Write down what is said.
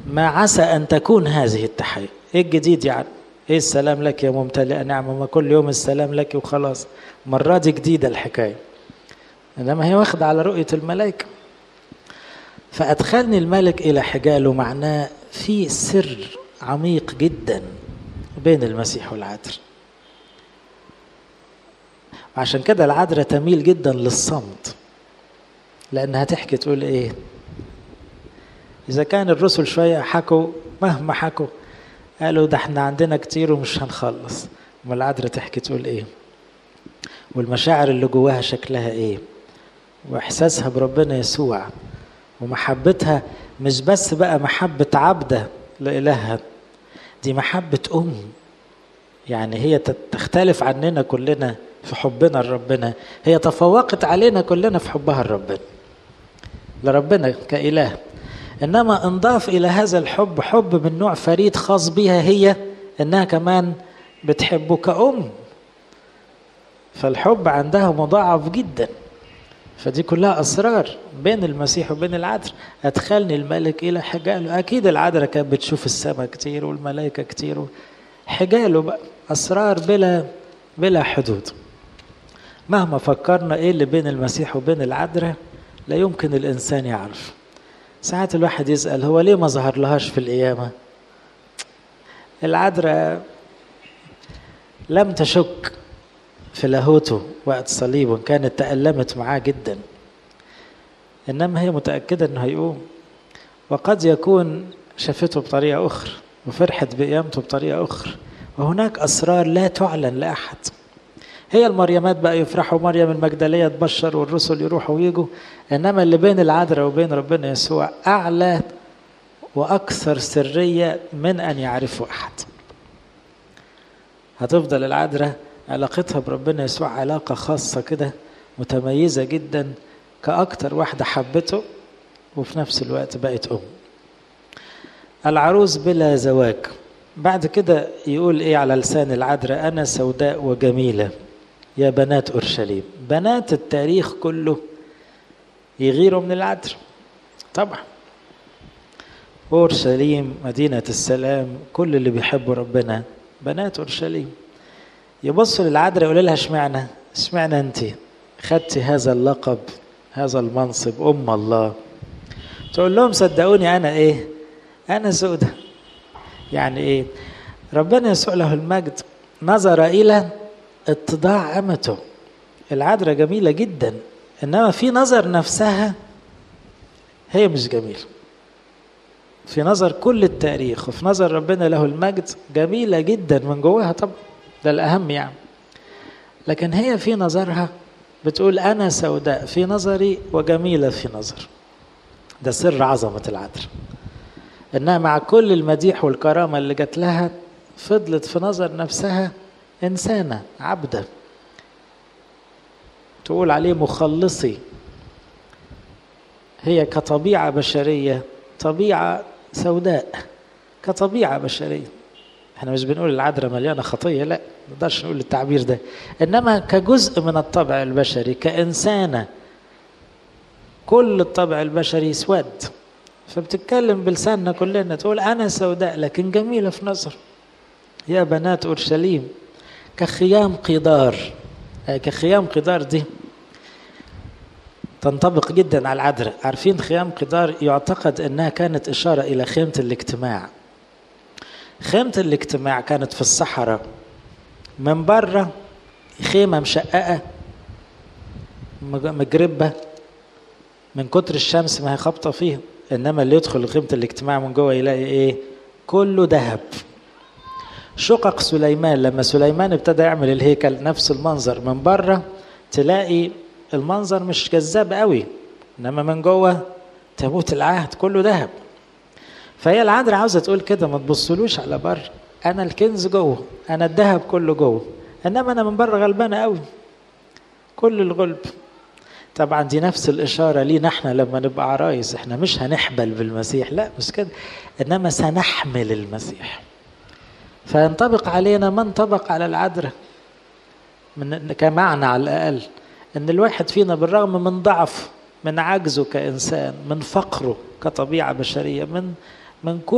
ما عسى أن تكون هذه التحية إيه الجديد يعني إيه السلام لك يا ممتلئ نعمة ما كل يوم السلام لك وخلاص مرة دي جديدة الحكاية إنما هي واخدة على رؤية الملائكة فأدخلني الملك إلى حجاله معناه في سر عميق جدا بين المسيح والعذراء وعشان كده العذراء تميل جدا للصمت لأنها تحكي تقول إيه إذا كان الرسل شوية حكوا مهما حكوا قالوا ده احنا عندنا كتير ومش هنخلص أما العذراء تحكي تقول إيه والمشاعر اللي جواها شكلها إيه وإحساسها بربنا يسوع ومحبتها مش بس بقى محبة عبدة لإلهها دي محبة أم يعني هي تختلف عننا كلنا في حبنا لربنا هي تفوقت علينا كلنا في حبها لربنا لربنا كإله إنما انضاف إلى هذا الحب حب من نوع فريد خاص بها هي إنها كمان بتحبه كأم فالحب عندها مضاعف جدا فدي كلها أسرار بين المسيح وبين العذراء أدخلني الملك إلى حجاله أكيد العذراء كانت بتشوف السماء كتير والملائكة كتير حجاله بقى أسرار بلا بلا حدود مهما فكرنا إيه اللي بين المسيح وبين العذراء لا يمكن الإنسان يعرف ساعات الواحد يسأل هو ليه ما ظهر لهاش في القيامة العذراء لم تشك في لاهوته وقت صليبه كانت تألمت معاه جدا إنما هي متأكدة أنه هيقوم وقد يكون شافته بطريقة أخرى وفرحت بقيامته بطريقة أخرى وهناك أسرار لا تعلن لأحد هي المريمات بقى يفرحوا مريم المجدلية تبشر والرسل يروحوا ويجوا إنما اللي بين العذراء وبين ربنا يسوع أعلى وأكثر سرية من أن يعرفه أحد هتفضل العذراء علاقتها بربنا يسوع علاقة خاصة كده متميزة جدا كأكتر واحدة حبته وفي نفس الوقت بقت أم العروس بلا زواج بعد كده يقول ايه على لسان العذراء انا سوداء وجميله يا بنات اورشليم بنات التاريخ كله يغيروا من العذراء طبعا اورشليم مدينه السلام كل اللي بيحبوا ربنا بنات اورشليم يبصوا للعذراء يقولوا لها اشمعنى اشمعنى انت خدتي هذا اللقب هذا المنصب ام الله تقول لهم صدقوني انا ايه انا سودة يعني ايه ربنا يسوع له المجد نظر الى اتضاع امته العذراء جميله جدا انما في نظر نفسها هي مش جميله في نظر كل التاريخ وفي نظر ربنا له المجد جميله جدا من جواها طبعا ده الاهم يعني لكن هي في نظرها بتقول انا سوداء في نظري وجميله في نظر ده سر عظمه العذراء انها مع كل المديح والكرامه اللي جات لها فضلت في نظر نفسها انسانه عبده تقول عليه مخلصي هي كطبيعه بشريه طبيعه سوداء كطبيعه بشريه احنا مش بنقول العذراء مليانه خطيه لا ما نقدرش نقول التعبير ده انما كجزء من الطبع البشري كانسانه كل الطبع البشري اسود فبتتكلم بلساننا كلنا تقول انا سوداء لكن جميله في نظر يا بنات اورشليم كخيام قدار كخيام قدار دي تنطبق جدا على العذراء عارفين خيام قدار يعتقد انها كانت اشاره الى خيمه الاجتماع خيمه الاجتماع كانت في الصحراء من بره خيمه مشققه مجربه من كتر الشمس ما هي خابطه فيها انما اللي يدخل خيمه الاجتماع من جوه يلاقي ايه كله ذهب شقق سليمان لما سليمان ابتدى يعمل الهيكل نفس المنظر من بره تلاقي المنظر مش جذاب قوي انما من جوه تابوت العهد كله ذهب فهي العذراء عاوزه تقول كده ما تبصلوش على بره انا الكنز جوه انا الذهب كله جوه انما انا من بره غلبانه قوي كل الغلب طبعا دي نفس الإشارة لينا احنا لما نبقى عرايس احنا مش هنحبل بالمسيح لا مش كده إنما سنحمل المسيح فينطبق علينا ما انطبق على العذراء من كمعنى على الأقل إن الواحد فينا بالرغم من ضعفه من عجزه كإنسان من فقره كطبيعة بشرية من من كل